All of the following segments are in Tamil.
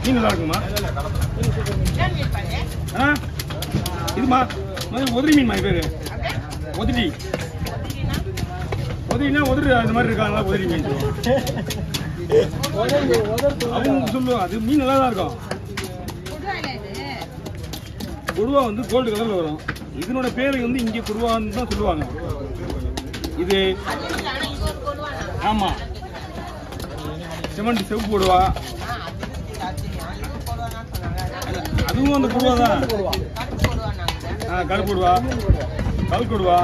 மீன் நல்லா இருக்குமா ஆ இதுமா மாதிரி உதிரி மீன்மா இது பேரு உதிரி உதிரினா உதிரி அந்த மாதிரி இருக்காங்களா உதிரி மீன் அவங்க சொல்லுவாங்க அது மீன் நல்லா தான் இருக்கும் கொடுவா வந்து கோல்டு கலர்ல வரும் இதனோட பேரு வந்து இங்க கொடுவான்னு தான் சொல்லுவாங்க இது ஆமா சிமெண்ட் செவப்பு கொடுவா அதுவும் அந்த கொடுவா தான் ஆ கருப்பு கொடுவா கல் கொடுவா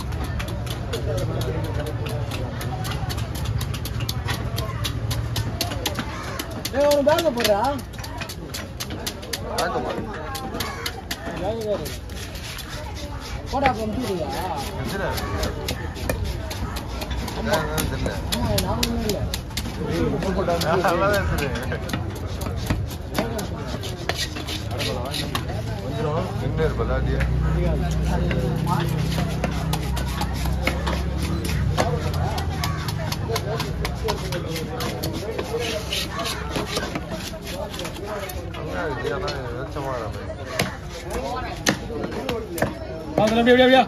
ஒரு பேங்க போடுறா போடா அப்போ அனுப்பிடுறியா ஆமா நாமளுமே இல்லை அதில் அப்படியே அப்படியே அப்படியே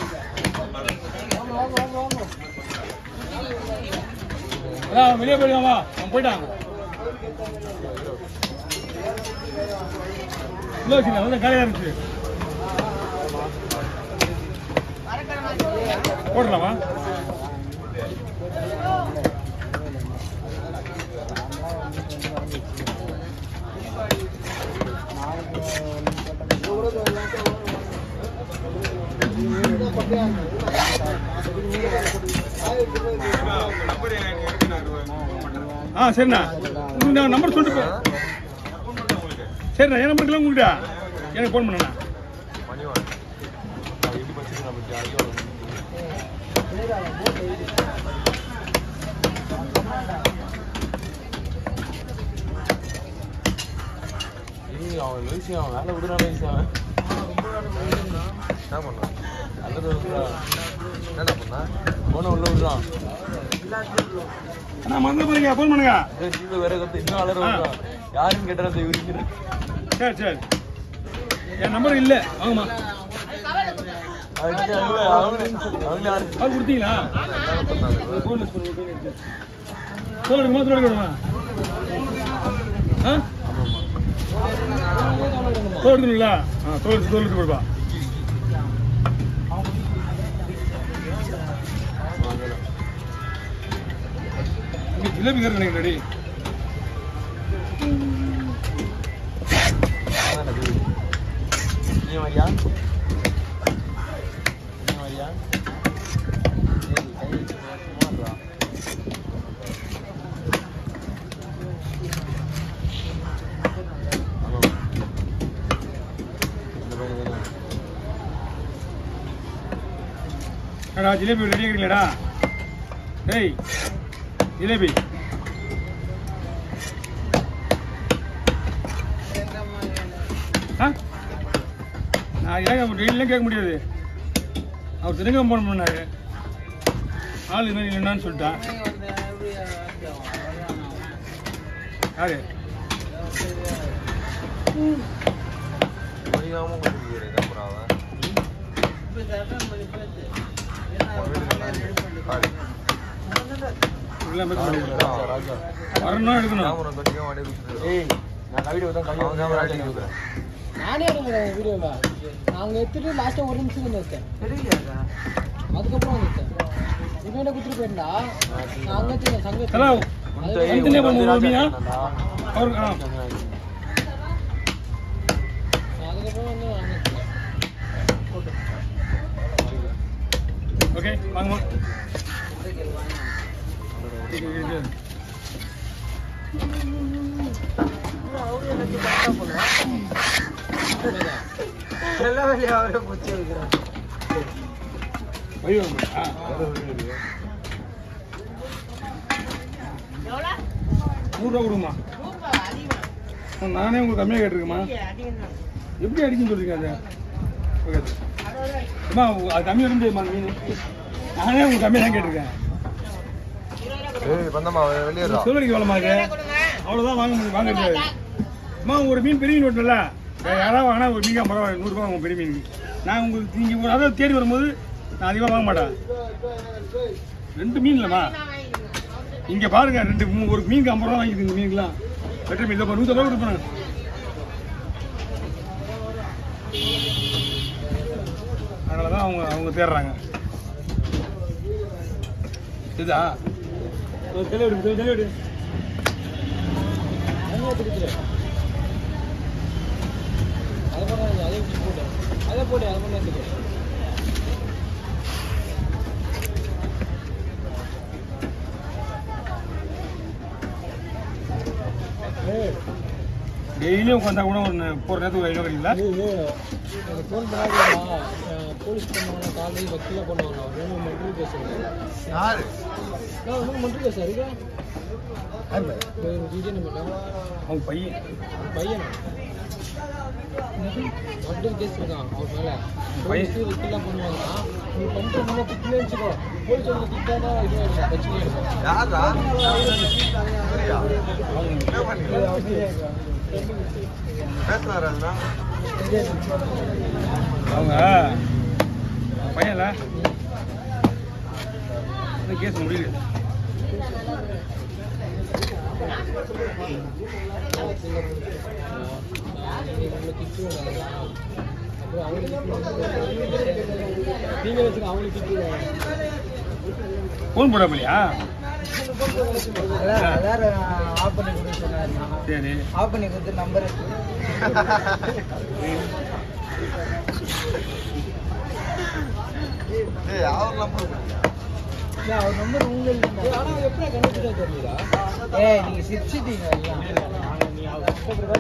அதான் வெளியே போயிடுவான் வா அவன் போயிட்டான் இல்லை வச்சுங்க வந்து காலையாக இருந்துச்சு போடலாமா ஆ சரிண்ணா உங்க நம்பர் சொல்லிட்டு போ சரிண்ணா என் நம்பருக்குலாம் உங்கள்கிட்ட எனக்கு ஃபோன் பண்ணண்ணா அவன் லூசி அவன் வேலை விடுறான் லூசி அவன் என்ன பண்ணா நல்லது விடுறான் என்ன பண்ணா போன உள்ள விடுறான் அண்ணா மறந்து போறீங்க ஃபோன் பண்ணுங்க ஜீவ வேற கத்து இன்னும் அலற விடுறான் யாருன்னு கேட்டுறது இவருக்கு சரி சரி என் நம்பர் இல்லை ஆமாம்மா அவன்கிட்ட அவங்களே அவங்களே யாரு அது கொடுத்தீங்களா ஃபோன் சொல்லுங்க சொல்லுங்க விடுமா ஆ தோல் எடுக்கணுங்களா ஆ தோல் தோல் எடுத்து கொடுப்பா இங்க ஜிலேபி கறி நினைக்கிறேன் நீ வரியா நீ வரியா ஏய், கை சும்மா இருடா. ஆமா. இந்த பையன் வேணும். அடா ஜிலேபி ரெடி ஆகிறீங்களாடா டேய் ஜிலேபி ஆ நான் ஏன் டெய்லியும் கேட்க முடியாது அவர் திருங்க போன பண்ணாரு ஆள் இன்னும் இல்லைன்னு சொல்லிட்டான் யாரு முடியாம கொடுக்குறீங்க என்ன புறாவ இதெல்லாம் பேச முடியாது. ராஜா, ராஜா. வரணும் எடுக்கணும் கேமரா கட்டிக்க மாட்டே கொடுத்துரு ஏய் நான் கவிதை தான் கவிதை அவன் கேமரா அடிக்க கொடுக்குறேன் நானே எடுக்கிறேன் வீடியோவா நாங்க எடுத்துட்டு லாஸ்ட்டாக ஒரு நிமிஷம் தான் எடுத்தேன் அதுக்கப்புறம் வந்துட்டேன் இவன்கிட்ட கொடுத்துட்டு போயிருந்தா நான் அங்கே வச்சுருந்தேன் சங்க ஹலோ உன்கிட்ட ஏய், தனித்தனியா உன்கிட்ட பண்ண ராஜா முடியுமா? இருந்தான்டா. அவருக்கு ஆ அதுக்கப்புறம் வந்து வாங்க ஓகே வாங்கம்மா இது, இது, இது. வழி வாங்க. ஆ. நூறுரூவா கொடுங்கம்மா நானே உங்களுக்கு கம்மியாக கேட்டிருக்கேம்மா எப்படி அடிக்குன்னு சொல்றீங்க அது ஓகே அம்மா அது கம்மியாக இருந்துமா மீன் நானே உங்களுக்கு கம்மியாக தான் கேட்டிருக்கேன் ஏய் பந்தம்மா வெளியேறா சிவகடிக்கு வேலைமா இது அவ்வளோதான் வாங்க முடியும் வாங்க முடியாது அம்மா ஒரு மீன் பெரிய மீன் வெட்டல யாராவது வாங்கினா ஒரு மீன் ஐம்பது ரூபா நூறுரூவா வாங்க பெரிய மீன் நான் உங்களுக்கு நீங்கள் ஒரு அதாவது தேடி வரும்போது நான் அதிகமாக வாங்க மாட்டேன் ரெண்டு மீன் இல்லைம்மா இங்கே பாருங்க ரெண்டு மூ- ஒரு மீனுக்கு ஐம்பது ரூபா வாங்கிருக்கு இந்த மீனுக்குலாம் வெட்டர் மீன் இல்லை நூற்றம்பது ரூபா கொடுப்பேன் அதனால தான் அவங்க அவங்க தேடுறாங்க இதா ஒரு தெளிவு எடு, தெளிவு எடு. தனியாக பிடிச்சிரு அதை போட அதே போட்டு அதை போடு அதை பண்ணி எடுத்துக்கோ ஏய் டெய்லியும் உட்காந்தா கூட ஒரு நே- போற நேரத்துக்கு ஒரு ஐநூறு கிடைக்குங்களா எனக்கு ஃபோன் பண்ணாதீங்களா போலீஸ் பண்ணுவாங்க காலையில் வக்கீலாக பண்ணுவாங்க ஒன்றும் மன்றில் பேசுகிறேன் யாரு நான் ஒன்றும் மன்றில் பேச இருக்கா விஜய் நம்ம அவங்க பையன் பையன் மர்டர் கேஸ் இருக்கான் அவர் மேல பையன். போலீஸ் வக்கீலாம் பண்ணுவாங்க நீ பண்ணிட்டு நம்ம திட்டிலே வச்சுக்கோ போலீஸ் வந்து திட்டாதான் இதுவாக பிரச்சனை இருக்கும் யாரா சூர்யா என்ன பண்ணீங்க பேசுனாரு அதுனா அவங்க பையன்ல இந்த கேஸ் முடியல அப்புறம் அவங்களுக்கு நீங்க வச்சுக்க அவங்களுக்கு திட்டுவாங்க ஃபோன் போடாமலையா வேற ஆஃப் பண்ணி கொடுக்க சொன்னாரு சரி ஆஃப் பண்ணி கொடுத்து நம்பர் ஏய் அவர் நம்பர் அவர் நம்பர் உங்க இல்ல ஆனா எப்படி கண்டுபிடிச்சா தெரியல ஏய் நீங்க சிரிச்சிட்டீங்க எல்லாம் நீ அவர் கஷ்டப்படுறதா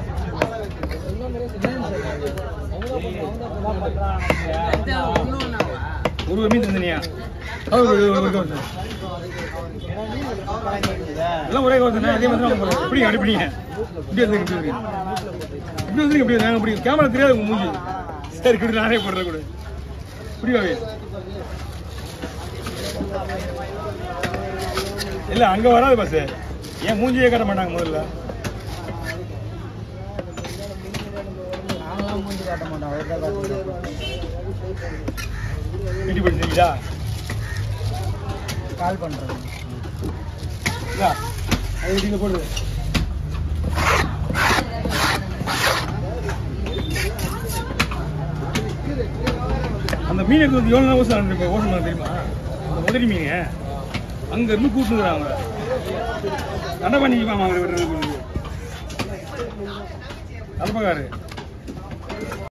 ஒரு மீன் தந்தனியா எல்லாம் ஒரே கவர் தானே அதே மாதிரி தான் போறோம் எப்படி அனுப்பினீங்க இப்படி வந்து இப்படி இருக்கு இப்படி வந்து இப்படி நாங்கள் இப்படி கேமரா தெரியாது உங்க மூஞ்சி சரி இப்படி நானே போடுறேன் கூட இப்படி வாங்க இல்ல அங்க வராது பஸ் ஏன் மூஞ்சியே காட்ட மாட்டாங்க முதல்ல நாங்களாம் மூஞ்சி காட்ட மாட்டோம் அவர் தான் காட்டுறாரு வீட்டு படிச்சிருக்கீங்களா கால் பண்றேன் இல்ல அது வீட்டுல போடுது அந்த மீன் எடுத்து வந்து எவ்வளோ நேரம் ஓசை இப்போ ஓசை பண்ண தெரியுமா அந்த உதவி மீன் அங்க இருந்து கூட்டுங்கிறாங்க என்ன பண்ணிக்குவாங்க அவங்க விடுறது தலைப்பக்காரு